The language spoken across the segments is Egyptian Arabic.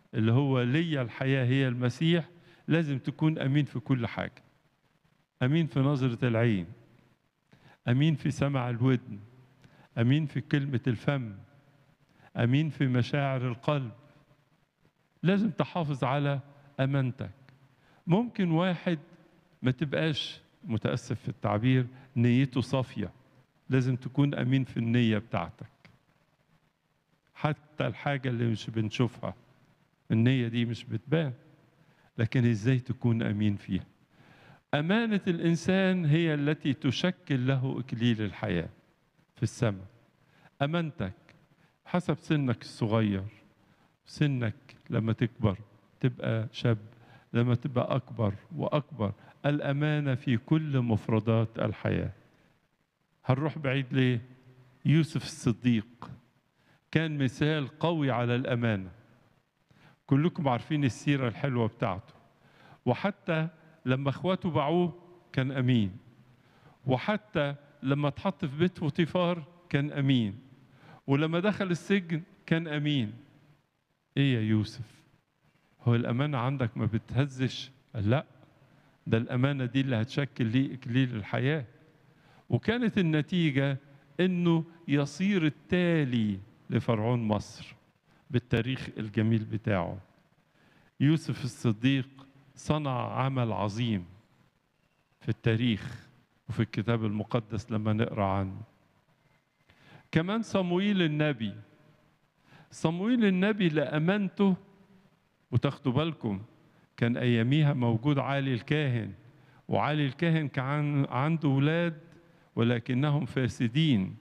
اللي هو ليا الحياة هي المسيح لازم تكون أمين في كل حاجة أمين في نظرة العين أمين في سمع الودن أمين في كلمة الفم أمين في مشاعر القلب لازم تحافظ على أمانتك ممكن واحد ما تبقاش متأسف في التعبير نيته صافية لازم تكون أمين في النية بتاعتك حتى الحاجة اللي مش بنشوفها النية دي مش بتبان لكن ازاي تكون أمين فيها أمانة الإنسان هي التي تشكل له إكليل الحياة في السماء أمانتك حسب سنك الصغير سنك لما تكبر تبقى شاب لما تبقى أكبر وأكبر الأمانة في كل مفردات الحياة هنروح بعيد ليه؟ يوسف الصديق كان مثال قوي على الأمانة كلكم عارفين السيرة الحلوة بتاعته وحتى لما اخواته باعوه كان أمين وحتى لما اتحط في بيت بوتيفار كان أمين ولما دخل السجن كان أمين إيه يا يوسف هو الأمانة عندك ما بتهزش لا ده الأمانة دي اللي هتشكل ليه إكليل الحياة وكانت النتيجة إنه يصير التالي لفرعون مصر بالتاريخ الجميل بتاعه يوسف الصديق صنع عمل عظيم في التاريخ وفي الكتاب المقدس لما نقرا عنه كمان صموئيل النبي صموئيل النبي لأمانته وتاخدوا بالكم كان أياميها موجود علي الكاهن وعلي الكاهن كان عنده ولاد ولكنهم فاسدين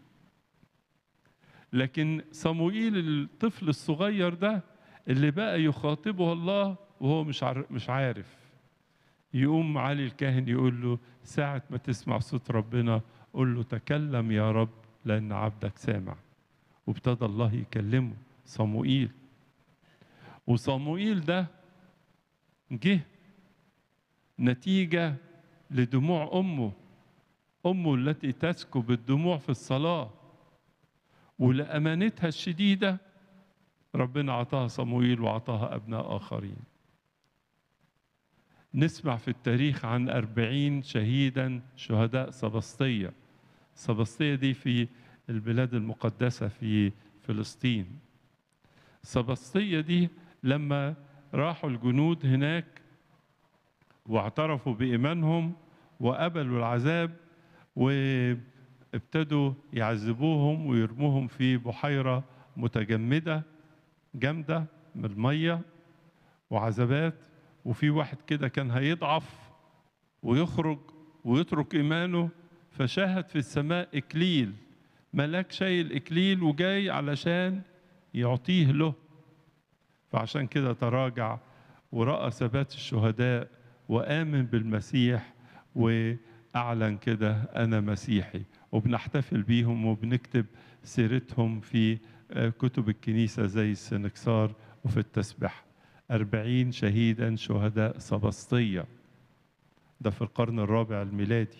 لكن صموئيل الطفل الصغير ده اللي بقى يخاطبه الله وهو مش مش عارف يقوم علي الكاهن يقول له ساعة ما تسمع صوت ربنا قول له تكلم يا رب لأن عبدك سامع وابتدى الله يكلمه صموئيل وصموئيل ده جه نتيجة لدموع أمه أمه التي تسكب الدموع في الصلاة ولأمانتها الشديدة ربنا عطاها صموئيل وعطاها أبناء آخرين نسمع في التاريخ عن أربعين شهيدا شهداء سبسطية سبسطية دي في البلاد المقدسة في فلسطين سبسطية دي لما راحوا الجنود هناك واعترفوا بإيمانهم وقبلوا العذاب وابتدوا يعذبوهم ويرموهم في بحيرة متجمدة جامدة من المية وعذابات وفي واحد كده كان هيضعف ويخرج ويترك إيمانه فشاهد في السماء إكليل ملاك شايل إكليل وجاي علشان يعطيه له فعشان كده تراجع ورأى ثبات الشهداء وآمن بالمسيح وأعلن كده أنا مسيحي وبنحتفل بيهم وبنكتب سيرتهم في كتب الكنيسة زي السنكسار وفي التسبح أربعين شهيدا شهداء سبسطية ده في القرن الرابع الميلادي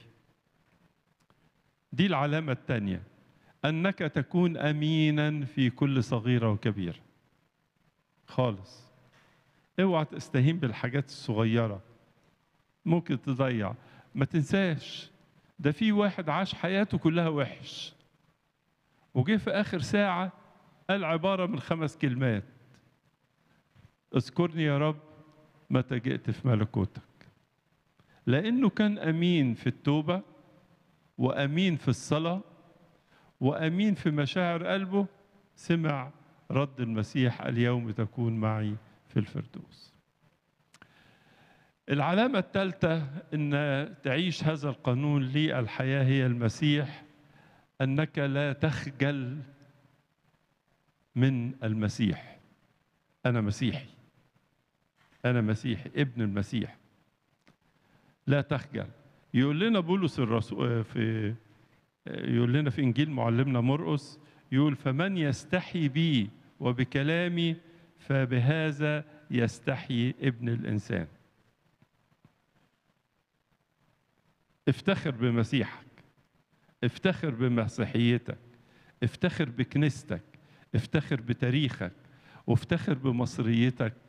دي العلامة الثانية أنك تكون أمينا في كل صغيرة وكبيرة خالص اوعى تستهين بالحاجات الصغيرة ممكن تضيع ما تنساش ده في واحد عاش حياته كلها وحش وجه في آخر ساعة قال عبارة من خمس كلمات اذكرني يا رب متى جئت في ملكوتك لأنه كان أمين في التوبة وأمين في الصلاة وأمين في مشاعر قلبه سمع رد المسيح اليوم تكون معي في الفردوس العلامة الثالثة أن تعيش هذا القانون لي الحياة هي المسيح أنك لا تخجل من المسيح أنا مسيحي أنا مسيحي ابن المسيح لا تخجل يقول لنا بولس الرسول في يقول لنا في إنجيل معلمنا مرقس يقول فمن يستحي بي وبكلامي فبهذا يستحي ابن الإنسان افتخر بمسيحك افتخر بمسيحيتك افتخر بكنيستك افتخر بتاريخك وافتخر بمصريتك